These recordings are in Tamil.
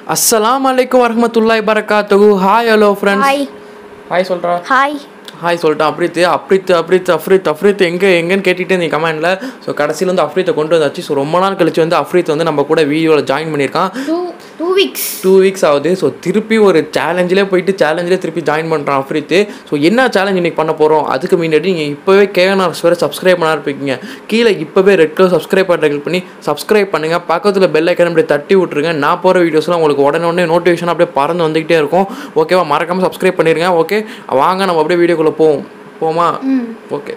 அஸ்ஸலாமு அலைக்கும் வரஹ்மத்துல்லாஹி பரக்காத்துஹு hi hello friends hi hi சொல்கிறா ஹாய் ஹாய் சொல்லிட்டேன் அப்ரித் அப்ரித் அப்ரித் அஃப்ரித் அஃப்ரித் எங்கே எங்கேன்னு கேட்டுட்டு நீ கமெண்டில் ஸோ கடைசியில் வந்து அஃப்ரீத்தை கொண்டு வந்தாச்சு ஸோ ரொம்ப நாள் கழிச்சு வந்து அஃப்ரீத் வந்து நம்ம கூட வீடியோவில் ஜாயின் பண்ணியிருக்கான் two two weeks two weeks ஆகுது ஸோ திருப்பி ஒரு சேலஞ்சிலே போயிட்டு சேலஞ்சிலே திருப்பி ஜாயின் பண்ணுறான் அஃப்ரித்து ஸோ என்ன சேலஞ்ச் இன்னைக்கு பண்ண போகிறோம் அதுக்கு முன்னாடி நீங்கள் இப்போவே கேஎன்ஆர்ஸ் வேறு சப்ஸ்கிரைப் பண்ணா இருப்பீங்க கீழே இப்போவே red colour subscribe button click பண்ணி சப்ஸ்கிரைப் பண்ணுங்கள் பக்கத்தில் பெல் ஐக்கன் அப்படியே தட்டி விட்ருங்க நான் போகிற வீடியோஸ்லாம் உங்களுக்கு உடனே உடனே நோட்டிஃபிகேஷன் அப்படியே பறந்து வந்துக்கிட்டே இருக்கும் ஓகேவா மறக்காமல் சப்ஸ்கிரைப் பண்ணிடுங்க ஓகே வாங்க நம்ம அப்படியே வீடியோக்குள்ளே போவோம் போமா ஓகே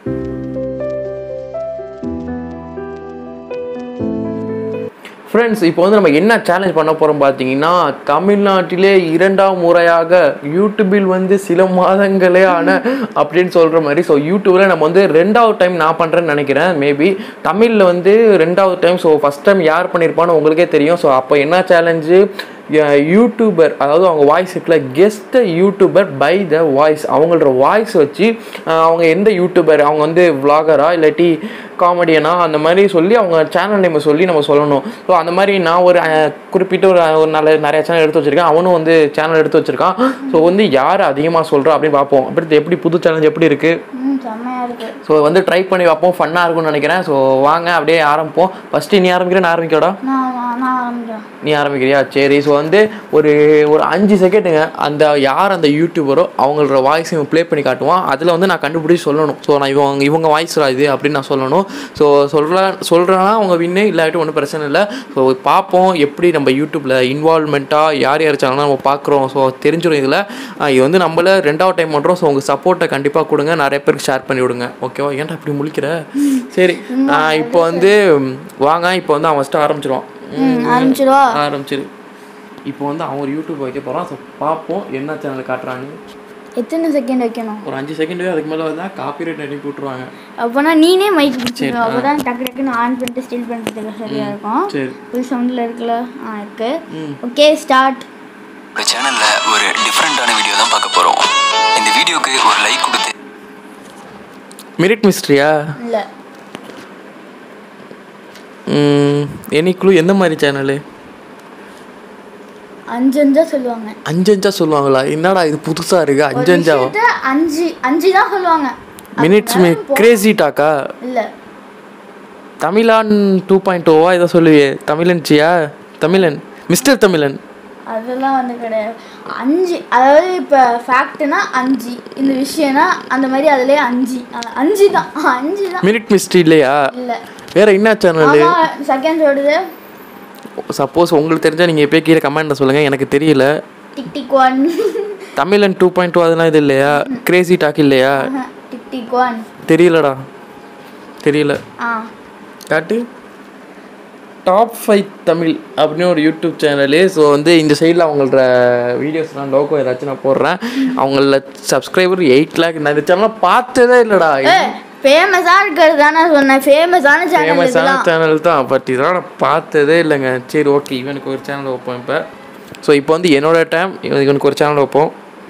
ஃப்ரெண்ட்ஸ் இப்போ வந்து நம்ம என்ன சேலஞ்ச் பண்ண போகிறோம் பார்த்தீங்கன்னா தமிழ்நாட்டிலே இரண்டாம் முறையாக யூடியூபில் வந்து சில மாதங்களே ஆன அப்படின்னு சொல்கிற மாதிரி ஸோ யூடியூப்பில் நம்ம வந்து ரெண்டாவது டைம் நான் பண்ணுறேன்னு நினைக்கிறேன் மேபி தமிழில் வந்து ரெண்டாவது டைம் ஸோ ஃபஸ்ட் டைம் யார் பண்ணியிருப்பான்னு உங்களுக்கே தெரியும் ஸோ அப்போ என்ன சேலஞ்சு யூடியூபர் அதாவது அவங்க வாய்ஸ் இருக்குல்ல guest YouTuber by the voice அவங்களோட வாய்ஸ் வச்சு அஹ், அவங்க எந்த யூடியூபர் அவங்க வந்து vlogger-ஆ இல்லாட்டி காமெடியனா அந்த மாதிரி சொல்லி அவங்க சேனல் நேமை சொல்லி நம்ம சொல்லணும் ஸோ அந்த மாதிரி நான் ஒரு அஹ், குறிப்பிட்ட ஒரு ஒரு நல்ல நிறைய சேனல் எடுத்து வச்சிருக்கேன் அவனும் வந்து சேனல் எடுத்து வச்சிருக்கான் ஸோ வந்து யார் அதிகமாக சொல்கிறா அப்படின்னு பார்ப்போம் அப்படி எப்படி புது சேலஞ்ச் எப்படி இருக்குது ம் செம்மையாக இருக்கு ஸோ வந்து ட்ரை பண்ணி பார்ப்போம் ஃபன்னாக இருக்கும்னு நினைக்கிறேன் ஸோ வாங்க அப்படியே ஆரம்பிப்போம் ஃபஸ்ட்டு நீ ஆரம்பிக்கிறேன் நான் ஆரம்பிக்கடா நான் நான் ஆரம்பிக்கிறேன் நீ ஆரம்பிக்கிறியா சரி ஸோ வந்து ஒரு ஒரு அஞ்சு செகண்டுங்க அந்த யார் அந்த யூடியூபரோ அவங்களோட வாய்ஸ் இவன் ப்ளே பண்ணி காட்டுவான் அதில் வந்து நான் கண்டுபிடிச்சி சொல்லணும் ஸோ நான் இவங்க இவங்க வாய்ஸ் இது அப்படின்னு நான் சொல்லணும் ஸோ சொல்கிற சொல்கிறேன்னா அவங்க வின்னு இல்லாட்டி ஒன்றும் பிரச்சனை இல்லை ஸோ பார்ப்போம் எப்படி நம்ம யூடியூப்பில் இன்வால்மெண்ட்டாக யார் யார் சேனல் நம்ம பார்க்குறோம் ஸோ தெரிஞ்சிடும் இதில் இது வந்து நம்மள ரெண்டாவது டைம் பண்ணுறோம் ஸோ உங்கள் சப்போர்ட்டை கண்டிப்பாக கொடுங்க நிறைய பேருக்கு ஷேர் பண்ணி விடுங்க ஓகேவா ஏன்டா இப்படி முழிக்கிற சரி ஆஹ் இப்போ வந்து வாங்க இப்போ வந்து அவன் ஃபஸ்ட்டு ஆரம்பிச்சிருவான் ம் ஆரம்பிச்சிடுவா ஆரம்பிச்சிரு இப்போ வந்து அவன் ஒரு யூடியூப் வைக்க போகிறான் ஸோ பார்ப்போம் என்ன சேனல் காட்டுறாங்க எத்தனை செகண்ட் வைக்கணும் ஒரு அஞ்சு செகண்ட் அதுக்கு மேலே வந்தால் காப்பிரைட் அனுப்பி விட்ருவாங்க அப்போனா நீனே மைக் பிடிச்சிரு அப்போ தான் டக்கு டக்குன்னு ஆன் பண்ணிட்டு ஸ்டில் பண்ணுறதுக்கு சரியாக இருக்கும் சரி ஃபுல் சவுண்டில் இருக்குல்ல ஆ இருக்கு ஓகே ஸ்டார்ட் இந்த சேனல்ல ஒரு டிஃப்ரெண்டான வீடியோ தான் பார்க்க போறோம் இந்த வீடியோக்கு ஒரு லைக் கொடுத்து மிரிட் மிஸ்ட்ரியா இல்லை எனக்குழு எந்த மாதிரி சேனலு அஞ்சு அஞ்சா சொல்லுவாங்க அஞ்சஞ்சா சொல்லுவாங்களா என்னடா இது புதுசாக இருக்கு ஒரு அஞ்சஞ்சாவா விஷயத்த அஞ்சு அஞ்சு தான் சொல்லுவாங்க மினிட்ஸ் மீ கிரேசி டாக்கா இல்லை தமிழான் டூ பாயிண்ட் ஓவா இதை சொல்லுவியே தமிழன்ச்சியா தமிழன் மிஸ்டர் தமிழன் அதெல்லாம் வந்து கிடையாது அஞ்சு அதாவது இப்போ ஃபேக்ட்னா அஞ்சு இந்த விஷயம்னா அந்த மாதிரி அதுலயே அஞ்சு அஹ் அஞ்சு தான் அஞ்சு தான் மினிட் மிஸ்ட்ரி இல்லையா இல்லை வேற என்ன சேனல் ஆமா செகண்ட் ஓடுது சப்போஸ் உங்களுக்கு தெரிஞ்சால் நீங்கள் எப்போ கீழே கமெண்ட்டில் சொல்லுங்கள் எனக்கு தெரியல tick tick one Tamilan two point two அதெல்லாம் இது இல்லையா கிரேசி டாக் இல்லையா டிக் டிக் ஒன் தெரியலடா தெரியல ஆ காட்டு டாப் ஃபைவ் தமிழ் அப்படின்னு ஒரு யூடியூப் சேனலு ஸோ வந்து இந்த சைடில் அவங்களோட வீடியோஸ்லாம் லோகோ ஏதாச்சும் நான் போடுறேன் அவங்கள சப்ஸ்கிரைபர் எயிட் லேக் நான் இந்த சேனலை பார்த்ததே இல்லைடா ஃபேமஸாக இருக்கிறது தானே சொன்னேன் ஃபேமஸான சேனல் ஃபேமஸான இதெல்லாம் சேனல் தான் பட் இதெல்லாம் நான் பார்த்ததே இல்லைங்க சரி ஓகே இவனுக்கு ஒரு சேனல் வைப்போம் இப்போ ஸோ இப்போ வந்து என்னோட டைம் இவனுக்கு ஒரு சேனல் வைப்போம்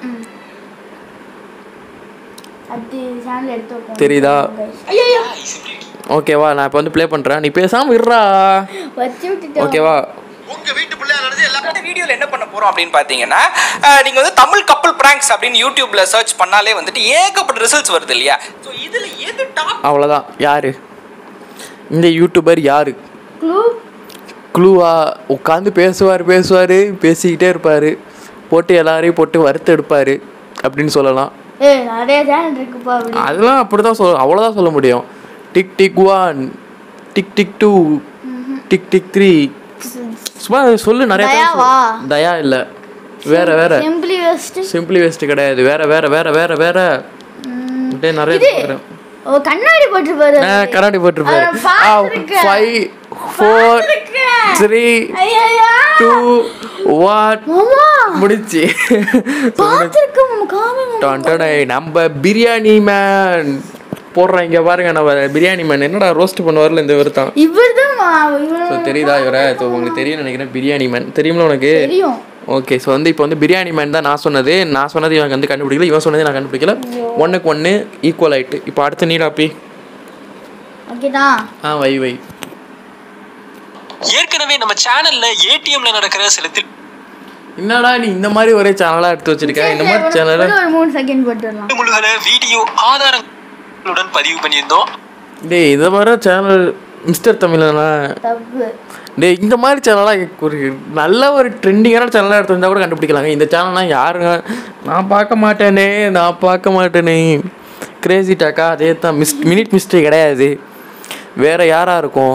அது சேனல் எடுத்து வைப்போம் தெரியுதா ஐயோ ஓகேவா நான் இப்போ வந்து ப்ளே பண்ணுறேன் நீ பேசாமல் விடுறா வச்சு விட்டுட்டோம் ஓகேவா இந்த வீடியோல என்ன பண்ண போறோம் அப்படின்னு பாத்தீங்கன்னா அஹ், நீங்க வந்து தமிழ் கப்பல் பிராங்க்ஸ் அப்படின்னு யூடியூப்ல சர்ச் பண்ணாலே வந்துட்டு ஏகப்பட்ட ரிசல்ட்ஸ் வருது இல்லையா ஸோ இதுல எது டாப் அவ்வளோதான் யார் இந்த யூடியூபர் யார் க்ளூ க்ளூவா உட்காந்து பேசுவார் பேசுவார் பேசிக்கிட்டே இருப்பார் போட்டு எல்லாரையும் போட்டு வறுத்து எடுப்பார் அப்படின்னு சொல்லலாம் ஏ நிறைய சேனல் இருக்குப்பா அப்படி அதெல்லாம் அப்படி தான் சொல்ல அவ்வளோதான் சொல்ல முடியும் tick tick one tick tick two tick tick three சும்மா சொல்லு நிறைய time தயாவா? சொல்லு. தயா இல்லை வேற வேற சிம்பிளி வெஸ்ட் சிம்பிளி வேஸ்ட் கிடையாது வேற வேற வேற வேற வேற அப்படியே நிறைய பார்க்குறேன் ஓ கண்ணாடி போட்டுருப்பாரு நான் கண்ணாடி போட்டிருப்பாரு அதை பார்த்திருக்கேன். ஃபைவ் ஃபோர் பார்த்திருக்கேன். த்ரீ ஐயா டூ ஒன் மாமா முடிச்சு பார்த்துருக்கோம் காமிங்க டொண்டடை நம்ம பிரியாணி மேன் போடுறோம் இங்க பாருங்க நம்ம பிரியாணி மேன் என்னடா ரோஸ்ட் பண்ணுவார்ல இந்த இவர் தான் இவர் தான் ஸோ தெரியுதா இவரை ஸோ உங்களுக்கு தெரியும் நினைக்கிறேன் பிரியாணி மேன் தெரியுமா உனக்கு தெரியும் ஓகே ஸோ வந்து இப்போ வந்து பிரியாணி மேன் தான் நான் சொன்னது நான் சொன்னது இவன் வந்து கண்டுபிடிக்கல இவன் சொன்னது நான் கண்டுபிடிக்கல ஒன்றுக்கு ஒன்று ஈக்குவல் ஆயிட்டு இப்போ அடுத்து நீடாப்பி ஓகேதா ஆ வை வை ஏற்கனவே நம்ம சேனல்ல ஏடிஎம்ல நடக்கிற சில தில் என்னடா நீ இந்த மாதிரி ஒரே சேனலாக எடுத்து வச்சிருக்க இந்த மாதிரி சேனலை ஒரு மூணு செகண்ட் போட்டுடலாம் முழுகல வீடியோ ஆதாரங்களுடன் பதிவு பண்ணியிருந்தோம் டேய் இதை மாதிரி சேனல் மிஸ்டர் தமிழனா தப்பு டேய் இந்த மாதிரி சேனலாக ஒரு நல்ல ஒரு ட்ரெண்டிங்கான சேனலாக எடுத்து வந்தால் கூட கண்டுபிடிக்கலாங்க இந்த சேனல்லாம் யாருங்க நான் பார்க்க மாட்டேனே நான் பார்க்க மாட்டேனே கிரேசி டாக்கா அதே தான் மிஸ் மினிட் மிஸ்டே கிடையாது வேற யாரா இருக்கும்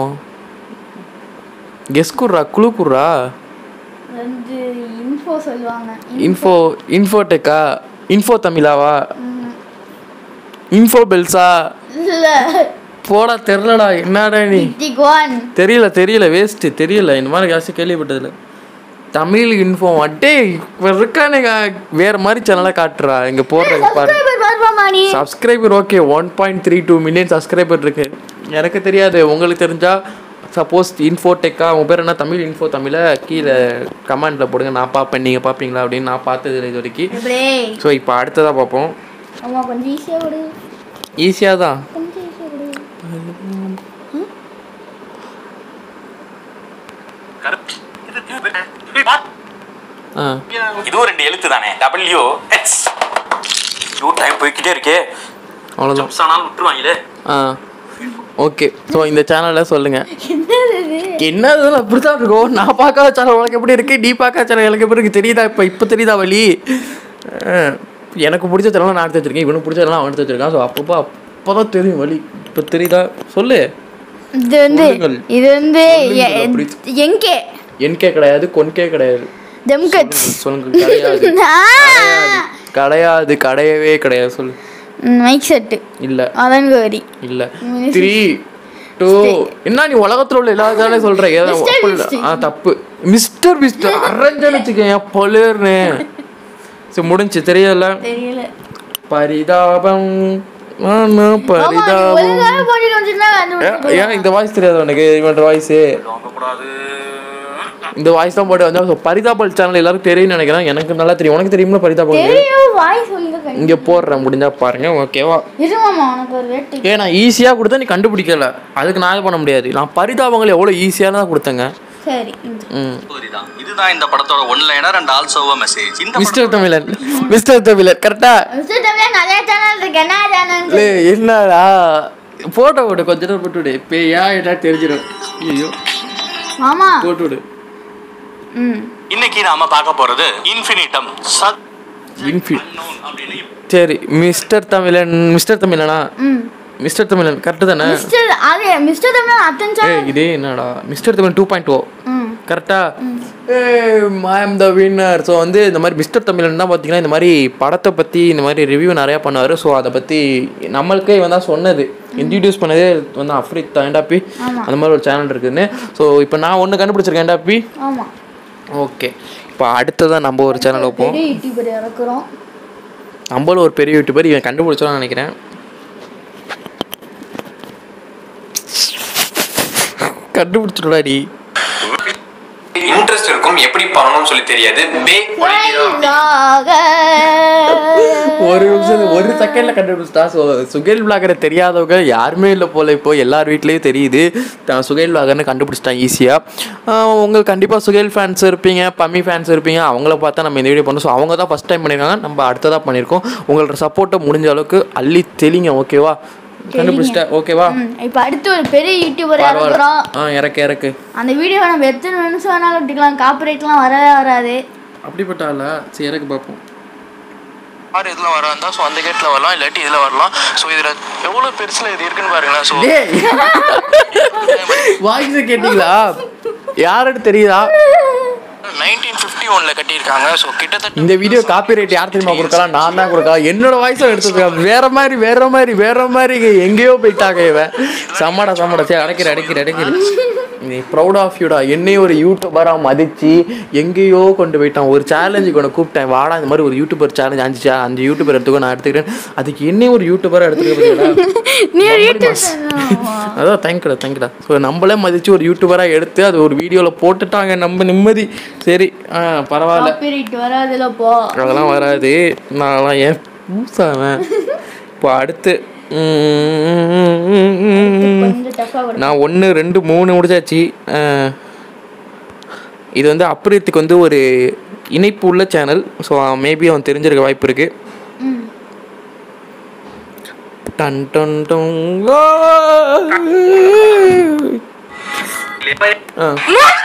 கெஸ் குர்ரா குழு குர்ரா வந்து இன்ஃபோ சொல்லுவாங்க இன்ஃபோ இன்ஃபோடெக்கா இன்ஃபோ தமிழாவா இன்ஃபோ பெல்ஸா இல்ல போடா தெரிலடா என்னடா நீ டிக் ஒன் தெரியல தெரியல வேஸ்ட்டு தெரியல இந்த மாதிரி ஜாஸ்தி கேள்விப்பட்டதில்ல தமிழ் இன்ஃபோ அட்டே இப்போ இருக்கானே வேற மாதிரி சேனலாக காட்டுறா இங்கே போடுறேன் பாரு சப்ஸ்கிரைபர் பார்ப்போமா நீ subscriber okay one point three two million subscriber இருக்கு எனக்கு தெரியாது உங்களுக்கு தெரிஞ்சா சப்போஸ் இன்ஃபோடெக்கா உங்கள் பேர் என்ன தமிழ் இன்ஃபோ தமிழை கீழே கமெண்ட்டில் போடுங்க நான் பார்ப்பேன் நீங்கள் பார்ப்பீங்களா அப்படின்னு நான் பார்த்தது இல்லை இது வரைக்கும் இப்படியே ஸோ இப்போ அடுத்ததாக பார்ப்போம் அம்மா கொஞ்சம் ஈஸியாக விடு ஈஸியாக தான் கொஞ்சம் ஈஸியாக விடு ஆ இதுவும் ரெண்டு எழுத்து தானே டபிள்யூ எக்ஸ் ஐயோ டைம் போய்க்கிட்டே இருக்கே அவ்வளோதான் ஜம்ஸ் ஆனாலும் விட்டுருவாங்களே ஆ ஓகே ஸோ இந்த சேனலில் சொல்லுங்கள் என்னது இது என்னதுல அப்படிதான் இருக்கும் நான் பார்க்காத சேனல் உனக்கு எப்படி இருக்கு நீ பார்க்காத சேனல் எனக்கு எப்படி இருக்கு தெரியுதா இப்போ இப்போ தெரியுதா வழி அஹ், எனக்கு பிடிச்ச சேனல் நான் எடுத்து வச்சிருக்கேன் இவனுக்கு பிடிச்ச சேனல் அவன் எடுத்து வச்சிருக்கான் ஸோ அப்பப்போ அப்போதான் தெரியும் வழி இப்போ தெரியுதா சொல்லு இது வந்து சொல்லுங்கள். இது வந்து சொல்லுங்கள் அப்படி. எங்கே என்கே கிடையாது கொன்கே கிடையாது ஜம்கட்ஸ் சொல்லுங்க கிடையாது கிடையாது கிடையவே கிடையாது சொல்லு மைக் செட்டு இல்லை அதான் கௌரி இல்ல த்ரீ டூ என்ன நீ உலகத்துல உள்ள எல்லா சேனலையும் சொல்ற ஏதோ Mr. அப்படி இல்ல. Beast. ஆ தப்பு மிஸ்டர் மிஸ்டர் அரஞ்சன்னு வச்சுக்கேன் பொலிர்னு சரி முடிஞ்சு தெரியல தெரியல பரிதாபம் ஆமா, ஆமா நீ ஒரு பரிதாபம் தடவை போட்டுட்டு வந்துச்சுன்னா ஏன், கண்டுபிடிச்சு ஏன் இந்த வாய்ஸ் தெரியாது உனக்கு இவன் வாய்ஸ் இந்த வாய்ஸ் தான் போட்டு வந்தா so பரிதாபல் சேனல் எல்லாருக்கும் தெரியும்னு நினைக்கிறேன் எனக்கு நல்லா தெரியும் உனக்கு தெரியுமா பரிதாபம் தெரியும் வாய் சொல்லுங்க கண்டு இங்க போடுறேன் முடிஞ்சா பாருங்க ஓகேவா இருமாமா உனக்கு ஒரு வேட்டி ஏன் நான் ஈஸியாக கொடுத்தா நீ கண்டுபிடிக்கல அதுக்கு நான் இது பண்ண முடியாது நான் பரிதாபங்கள் எவ்வளோ ஈஸியாக தான் கொடுத்தேங்க சரி இந்த. ம் இதுதான் இதுதான் இந்த படத்தோட ஒன்லைனர் அண்ட் ஆல்சோவா மெசேஜ் இந்த மிஸ்டர் தமிழன் மிஸ்டர் தமிழன் கரெக்டா மிஸ்டர் தமிழா நிறைய சேனல் இருக்கு என்ன சேனல் இல்லை என்னடா போட்டோ விடு கொஞ்ச நேரம் போட்டு விடு இப்போ ஏன் என்ன தெரிஞ்சிடும் ஐயோ மாமா போட்டு விடு ம் இன்னைக்கு நாம பார்க்க போறது இன்ஃபினிட்டம் சத் இன்ஃபி அப்படின்னு சரி மிஸ்டர் தமிழன் மிஸ்டர் தமிழனா ம் மிஸ்டர் தமிழன் கரெக்டு தானே மிஸ்டர் அது மிஸ்டர் தமிழ் அத்தன் ஏய் சேனல் இதே என்னடா mister Tamil two point oh ம் கரெக்டா I am the winner so வந்து இந்த மாதிரி மிஸ்டர் தமிழன் தான் பார்த்தீங்கன்னா இந்த மாதிரி படத்தை பற்றி இந்த மாதிரி ரிவ்யூ நிறையா பண்ணுவார் ஸோ அதை பற்றி நம்மளுக்கே இவன் தான் சொன்னது இன்ட்ரடியூஸ் பண்ணதே வந்து அஃப்ரித் ஏண்டாப்பி அந்த மாதிரி ஒரு சேனல் இருக்குதுன்னு ஸோ இப்போ நான் ஒன்று கண்டுபிடிச்சிருக்கேன் ஏண்டாப்பி ஆமா ஓகே இப்போ அடுத்ததான் நம்ம ஒரு சேனல் வைப்போம் பெரிய யூடியூபர் இறக்குறோம் நம்மளும் ஒரு பெரிய யூடியூபர் இவன் கண்டுபிடிச்சோன்னு நினைக்கிறேன் கண்டுபிடிச்சிடுடா நீ இன்ட்ரெஸ்ட் இருக்கும் எப்படி பண்ணணும்னு சொல்லி தெரியாது பே வயதாக. ஒரு நிமிஷம் ஒரு செகண்ட்ல கண்டுபிடிச்சிட்டா ஸோ சுகேல் விளாகரை தெரியாதவங்க யாருமே இல்லை போல இப்போ எல்லார் வீட்லேயும் தெரியுது தான் சுகேல் விளாகர்னு கண்டுபிடிச்சிட்டான் ஈஸியாக உங்களுக்கு கண்டிப்பாக சுகேல் ஃபேன்ஸ் இருப்பீங்க பம்மி ஃபேன்ஸ் இருப்பீங்க அவங்கள பார்த்தா நம்ம இந்த வீடியோ பண்ணோம் ஸோ அவங்க தான் ஃபஸ்ட் டைம் பண்ணியிருக்காங்க நம்ம அடுத்ததாக பண்ணியிருக்கோம் உங்களோட சப்போர்ட்டை முடிஞ்ச அளவுக்கு அள்ளி தெளிங்க ஓகேவா கண்டுபிடிச்சிட்டேன் ஓகேவா ம், இப்ப அடுத்து ஒரு பெரிய யூடியூபர் பரவாயில்ல இறக்குறோம் ஆ இறக்கு இறக்கு அந்த வீடியோ நம்ம எத்தனை நிமிஷம் வேணாலும் விட்டுக்கலாம் காப்பிரைட்லாம் வரவே வராது அப்படிப்பட்டால சரி இறக்கு பார்ப்போம் ஆறு இதில் வரா இருந்தால் ஸோ அந்த கேட்டில் வரலாம் இல்லாட்டி இதில் வரலாம் ஸோ இதில் எவ்வளோ பெருசில் இது இருக்குன்னு பாருங்களேன் ஸோ வாய்ஸ் கேட்டீங்களா யாருன்னு தெரியுதா நைன்டீன் ஃபிஃப்டி ஒனில் கட்டியிருக்காங்க ஸோ கிட்டத்தட்ட இந்த வீடியோ காப்பிரைட் யார் தெரியுமா கொடுக்கலாம் நான் தான் கொடுக்கலாம் என்னோட வாய்ஸும் எடுத்துருக்கேன் வேற மாதிரி வேற மாதிரி வேற மாதிரி எங்கேயோ போயிட்டாங்க இவன் சம்மடா சம்மடா சரி அடைக்கிற அடைக்கிற அடைக்கிற நீ ப்ரௌட் ஆஃப் யூடா என்னையும் ஒரு யூடியூபராக மதிச்சு எங்கேயோ கொண்டு போயிட்டான் ஒரு சேலஞ்சுக்கு உன்னை கூப்பிட்டேன் வாடா இந்த மாதிரி ஒரு யூடியூபர் சேலஞ்ச் அஞ்சுச்சா அந்த யூடியூபர் எடுத்துக்கோ நான் எடுத்துக்கிறேன் அதுக்கு என்னையும் ஒரு யூடியூபராக எடுத்துக்கிறேன் நீ ஒரு யூடியூப் channel. அதான் தேங்க்டா தேங்க்டா ஸோ நம்மளே மதிச்சு ஒரு யூடியூபராக எடுத்து அது ஒரு வீடியோவில் போட்டுட்டாங்க நம்ம நிம்மதி சரி ஆ பரவாயில்ல காப்பிரைட் வராதுல போ அதெல்லாம் வராது நான்லாம் ஏன் பூசாவேன் இப்போ அடுத்து கொஞ்சம் டஃபா வரும் நான் ஒன்று ரெண்டு மூணு முடிச்சாச்சு அஹ், இது வந்து அப்ரீத்துக்கு வந்து ஒரு இணைப்பு உள்ள சேனல் ஸோ மேபி அவன் தெரிஞ்சிருக்க வாய்ப்பு இருக்கு ம் டன் டன் டன் ஆ. ஆ.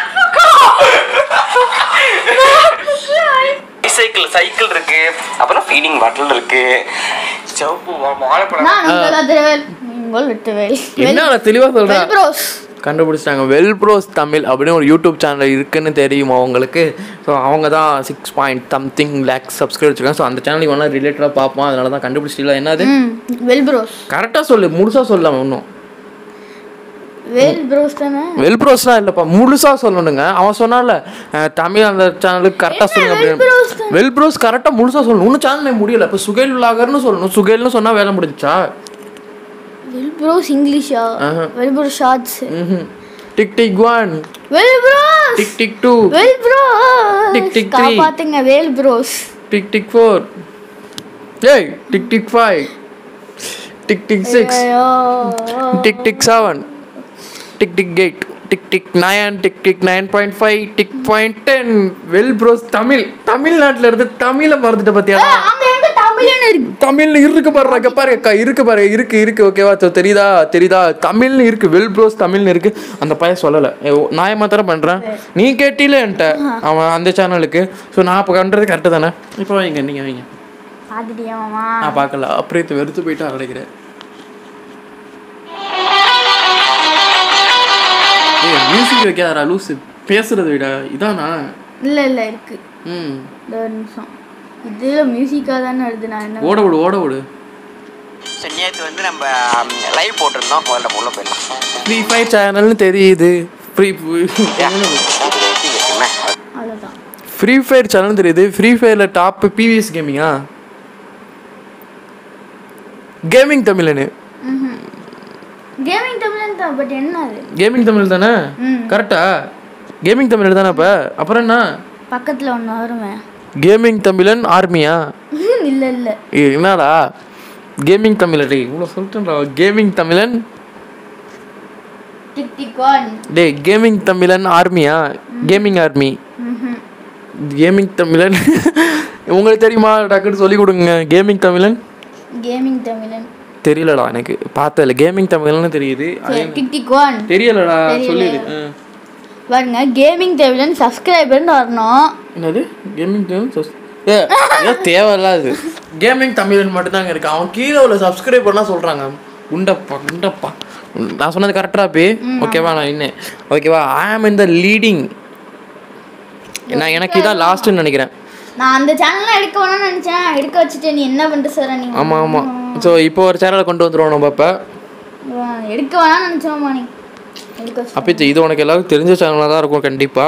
சைக்கிள் சைக்கிள் இருக்கு அப்புறம் ஃபீடிங் பாட்டில் இருக்கு சிவப்பு வா- வாழைப்பழம் நான் உங்கள் அதிரவேல் நீங்கள் வெட்டுவேல் என்ன தெளிவா சொல்றேன் வெல்ப்ரோஸ் கண்டுபிடிச்சிட்டாங்க வெல் ப்ரோஸ் தமிழ் அப்படின்னு ஒரு யூடியூப் சேனல் இருக்குன்னு தெரியும் அவங்களுக்கு ஸோ அவங்க தான் six point something lakhs subscribe வச்சுருக்காங்க ஸோ அந்த சேனல் இவனா ரிலேட்டடாக பார்ப்போம் அதனால தான் கண்டுபிடிச்சிட்டீங்களா என்னது ம் வெல்ப்ரோஸ் கரெக்டாக சொல்லு முழுசாக சொல்லாம இன்னும் வேல் ப்ரோஸ் தானே வெல் ப்ரோஸ்லாம் இல்லைப்பா முழுசாக சொல்லணுங்க அவன் சொன்னால அஹ், தமிழ் அந்த சேனலுக்கு கரெக்டாக சொல்லுங்க Well Bros அப்படின்னு வெல் ப்ரோஸ் கரெக்டாக முழுசாக சொல்லணும் இன்னும் சேனல் முடியல இப்போ சுகைல் விலாகர்னு சொல்லணும் சுகைல்னு சொன்னால் வேலை முடிஞ்சா வெல் ப்ரோஸ் இங்கிலீஷா ஆஹா. வெல் ப்ரோஸ் ஷார்ட்ஸ் ம் tick tick one well bros tick tick two well bros Tick, tick, three. காப்பாத்துங்க well bros tick tick four ஏய் tick tick five tick tick six ஐயோ tick tick seven tick tick eight tick tick nine tick tick nine point five tick point ten well bros Tamil தமிழ்நாட்டில் இருந்து தமிழை மறந்துட்டு பார்த்தியா அங்க எங்க தமிழ்னு இருக்கு தமிழ்னு இருக்கு பாரு அக்கா பாரு அக்கா இருக்கு பாரு இருக்கு இருக்கு ஓகேவா சோ, தெரியுதா தெரியுதா தமிழ்னு இருக்கு வெல் ப்ரோஸ் தமிழ்னு இருக்கு அந்த பையன் சொல்லலை நான் மாத்திரம் பண்றேன் நீ கேட்டில என்கிட்ட அவன் அந்த சேனலுக்கு ஸோ நான் இப்போ கண்டுறது கரெக்டு தானே இப்போ வைங்க நீங்க வைங்க பாத்துட்டியா மாமா நான் பார்க்கல அப்படியே வெறுத்து போயிட்டு அழைக்கிறேன் ஏய் மியூசிக் வைக்காதடா லூசு பேசுறத விட இதானா இல்ல இல்ல இருக்கு ம் இந்த ஒரு நிமிஷம் இதுல மியூசிக்கா தானே வருது நான் என்ன ஓட விடு ஓட விடு சரி நேற்று வந்து நம்ம லைவ் போட்டிருந்தோம் முதல்ல உள்ள போயிடலாம் ஃப்ரீ ஃபயர் சேனல்னு தெரியுது ஃப்ரீ அவ்வளவுதான் ஃப்ரீ ஃபயர் சேனல் தெரியுது ஃப்ரீ ஃபயரில் டாப் பிவிஎஸ் கேமிங்கா கேமிங் தமிழனு கேமிங் தமிழன் தான் பட் என்ன அது கேமிங் தமிழ் தானே ம். கரெக்டா கேமிங் தமிழ் தானே அப்போ அப்புறம் என்ன பக்கத்துல ஒண்ணு வருமே கேமிங் தமிழன் ஆர்மியா இல்ல இல்ல ஏய், என்னடா கேமிங் தமிழன் இவ்வளோ சொல்லிட்டேன்டா gaming Tamilan tick tick one டேய் கேமிங் தமிழன் ஆர்மியா கேமிங் ஆர்மி கேமிங் தமிழன் உங்களுக்கு தெரியுமா டக்குன்னு சொல்லி கொடுங்க கேமிங் தமிழன் கேமிங் தமிழன் தெரியலடா எனக்கு பார்த்ததில்ல கேமிங் தமிழ்னு தெரியுது அது சரி டிக் டிக் ஒன் தெரியலடா தெரியல. சொல்லிடு ஆ. பாருங்க கேமிங் தமிழன் சப்ஸ்கிரைபர்னு வரணும் என்னது கேமிங் தமிழ் சொஸ்- ஏ ஏன் தேவையில்லாது கேமிங் தமிழன் மட்டும்தாங்க இருக்கு அவன் கீழே உள்ள சப்ஸ்கிரைபர்லாம் சொல்றாங்க உண்டப்பா உண்டப்பா நான் சொன்னது கரெக்டா பே ஓகேவா நான் இன்னும் ஓகேவா ஐ ஆம் இன் த லீடிங் நான் எனக்கு இதான் லாஸ்ட்னு நினைக்கிறேன் நான் அந்த சேனல்லாம் எடுக்க வேணாம்னு நினைச்சேன் எடுக்க வச்சுட்டு நீ என்ன பண்ணிட்டு சார் நீ ஆமா ஆமா ஸோ இப்போ ஒரு சேனலை கொண்டு வந்துருவோம் நம்ம இப்போ ஆ, எடுக்க வேணாம்னு நினைச்சோம்மா நீ எடுக்க வச்சு அப்போ இது உனக்கு எல்லாருக்கும் தெரிஞ்ச சேனலாக தான் இருக்கும் கண்டிப்பாக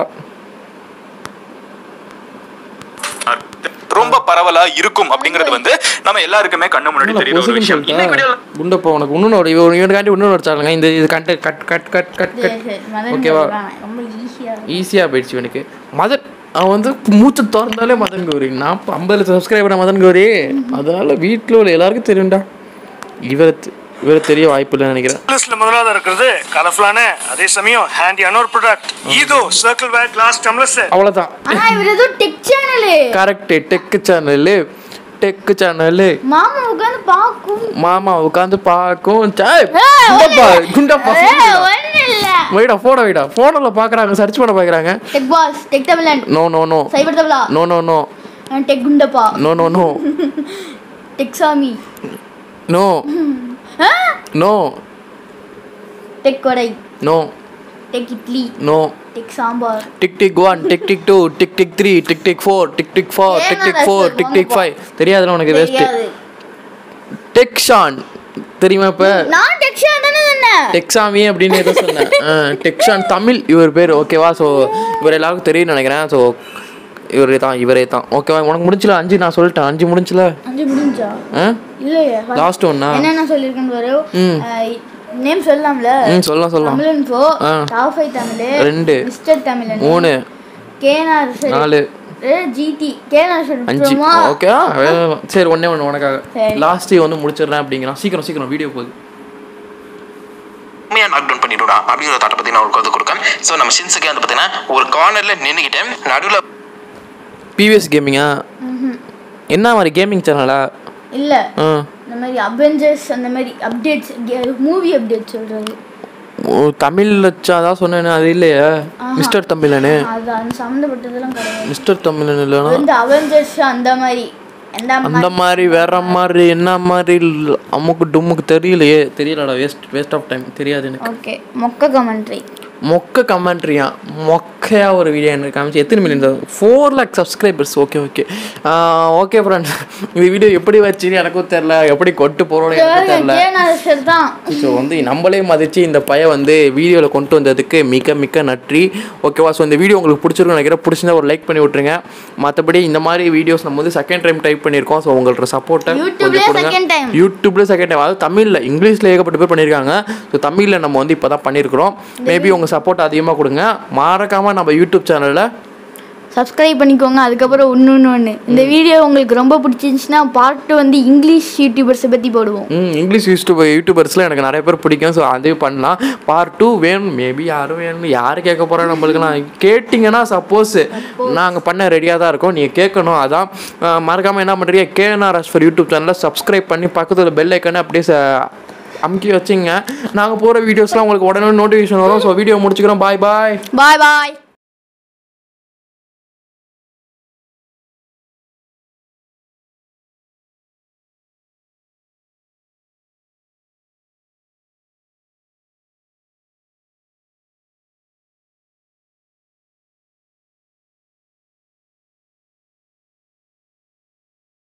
ரொம்ப பரவலா இருக்கும் அப்படிங்கிறது வந்து நம்ம எல்லாருக்குமே கண்ணு முன்னாடி தெரியுற ஒரு விஷயம் இன்னைக்கு வீடியோல குண்டப்பா உனக்கு இன்னொரு இவன் இவனுக்காண்டி இன்னொரு சேனலுங்க இந்த இது cut cut cut cut cut சரி கட் சரி மதன் ஓகேவா வேணாம். ரொம்ப ஈஸியா ஈஸியாக போயிடுச்சு இவனுக்கு மதன் அவன் வந்து மூச்சு திறந்தாலே மதன் கௌரி நான் இப்போ ஐம்பது சப்ஸ்கிரைபர் மதன் கௌரி அதனால வீட்டில் உள்ள எல்லாருக்கும் தெரியும்டா இவரை இவரை தெரிய வாய்ப்பு இல்லைன்னு நினைக்கிறேன் லிஸ்ட்ல முதலாவது இருக்கிறது கலர்ஃபுல்லான அதே சமயம் ஹேண்டியான ஒரு product eco circle ware glass tumblers அவ்வளோதான் ஆனா இவர் ஏதோ tech channel correct tech channel tech channel மாமா உட்காந்து பாக்கும் மாமா உட்காந்து பார்க்கும் சாய் குண்டப்பா குண்டப்பா ஒண்ணு இல்ல வைடா ஃபோனை வைடா ஃபோனில் பார்க்குறாங்க சர்ச் பண்ண பார்க்குறாங்க tech boss tech Tamilan no no no cyber Tamizha no no no tech Gundappa no no no tech Sami no ஆ? நோ டெக் கொடை no tech idli no tech sambar tick tick one tick tick two tick tick three tick tick four tick tick four tick tick four tick tick five தெரியாதுல உனக்கு பெஸ்ட் தெரியாது டெக் ஷான் தெரியுமா இப்போ நான் டெக் ஷான் தானே சொன்னேன் டெக்ஸாமி அப்படின்னு ஏதோ சொன்னேன் டெக்ஸான் தமிழ் இவர் பேர் ஓகேவா ஸோ இவர் எல்லாருக்கும் தெரியும்னு நினைக்கிறேன் ஸோ இவரே தான் இவரே தான் ஓகேவா உனக்கு முடிஞ்சில அஞ்சு நான் சொல்லிட்டேன் அஞ்சு முடிஞ்சில அஞ்சு முடிஞ்சா ஆ இல்லையே லாஸ்ட் ஒன்னா என்னென்ன சொல்லியிருக்கேன்னு பாரு ம். நேம் சொல்லலாம்ல ம் சொல்லலாம் சொல்லலாம் தமிழ் இன்ஃபோ ஆ. டாப் ஃபைவ் தமிழ் ரெண்டு. மிஸ்டர் தமிழன் மூணு கேனார் சரி நாலு ஜிடி கேனார் சரி அஞ்சு அப்புறமா ஓகே சரி ஒண்ணே ஒன்று உனக்காக சரி. லாஸ்ட்டு வந்து முடிச்சிடுறேன் அப்படிங்கிறான் சீக்கிரம் சீக்கிரம் வீடியோ போகுது உண்மையாக நாக் டவுன் பண்ணிடுடா அப்படிங்கிற தாட்டை பற்றி நான் ஒரு கருத்து கொடுக்கேன் ஸோ நம்ம ஷின்ஸுக்கே வந்து பார்த்தீங்கன்னா ஒரு கார்னரில் நின்றுக்கிட்டேன் நடுவில் பிவிஎஸ் கேமிங்கா என்ன மாதிரி கேமிங் சேனலா இல்லை ஆ இந்த மாதிரி அவெஞ்சர்ஸ் அந்த மாதிரி அப்டேட்ஸ் மூவி அப்டேட் சொல்கிறது ஓ தமிழ்ல அதான் சொன்னேனே அது இல்லையா மிஸ்டர் தமிழனு அது அந்த சம்மந்தப்பட்டதெல்லாம் கிடையாது மிஸ்டர் தமிழன் இல்லைனா வந்து அவெஞ்சர்ஸ் அந்த மாதிரி எந்த அந்த மாதிரி வேற மாதிரி என்ன மாதிரி இல்ல- அம்முக்கு டும்முக்கு தெரியலையே தெரியலடா வேஸ்ட் வேஸ்ட் ஆஃப் டைம் தெரியாது எனக்கு ஓகே மொக்க கமெண்ட்ரி மொக்க கமெண்ட்ரியா மொக்கையா ஒரு வீடியோ எனக்கு காமிச்சு எத்தனை million four lakh subscribers okay okay okay friends இந்த வீடியோ எப்படி வச்சுன்னு எனக்கும் தெரில எப்படி கொட்டு போகிறோன்னு எனக்கும் தெரில கேனாசர் தான் ஸோ வந்து நம்மளே மதிச்சு இந்த பையன் வந்து வீடியோவில் கொண்டு வந்ததுக்கு மிக மிக நன்றி ஓகேவா ஸோ இந்த வீடியோ உங்களுக்கு பிடிச்சிருக்கும் நினைக்கிறேன் பிடிச்சிருந்தா ஒரு லைக் பண்ணி விட்ருங்க மற்றபடி இந்த மாதிரி வீடியோஸ் நம்ம வந்து செகண்ட் டைம் டைப் பண்ணியிருக்கோம் ஸோ உங்களோட சப்போர்ட்டை யூடியூப்லயே second time. யூடியூப்ல செகண்ட் டைம் அதாவது தமிழில் இங்கிலீஷில் ஏகப்பட்ட பேர் பண்ணியிருக்காங்க ஸோ தமிழில் நம்ம வந்து இப்போ தான் பண்ணியிருக்கிறோம் மேபி உங்கள் சப்போர்ட் அதிகமாக கொடுங்க மறக்காமல் நம்ம யூடியூப் சேனலில் சப்ஸ்கிரைப் பண்ணிக்கோங்க அதுக்கப்புறம் இன்னொன்று ஒன்று இந்த வீடியோ உங்களுக்கு ரொம்ப பிடிச்சிருந்துச்சுன்னா பார்ட் வந்து இங்கிலீஷ் யூடியூபர்ஸை பற்றி போடுவோம் ம் இங்கிலீஷ் யூடியூப் யூடியூபர்ஸில் எனக்கு நிறைய பேர் பிடிக்கும் ஸோ அதே பண்ணலாம் பார்ட் டூ வேணும் மேபி யாரும் வேணும் யார் கேட்க போகிறோம் நம்மளுக்குலாம் கேட்டிங்கன்னா சப்போஸ் நாங்கள் பண்ண ரெடியாக தான் இருக்கோம் நீங்கள் கேட்கணும் அதான் மறக்காமல் என்ன பண்ணுறீங்க கேஎன்ஆர் ஃபார் யூடியூப் சேனலில் சப்ஸ்கிரைப் பண்ணி பக்கத்தில் பெல் ஐக்கனை அப்படியே ச- அமுக்கி வச்சுங்க நாங்கள் போகிற வீடியோஸ்லாம் உங்களுக்கு உடனே நோட்டிஃபிகேஷன் வரும் ஸோ வீடியோ முடிச்சுக்கிறோம் பாய் பாய் பாய் பாய்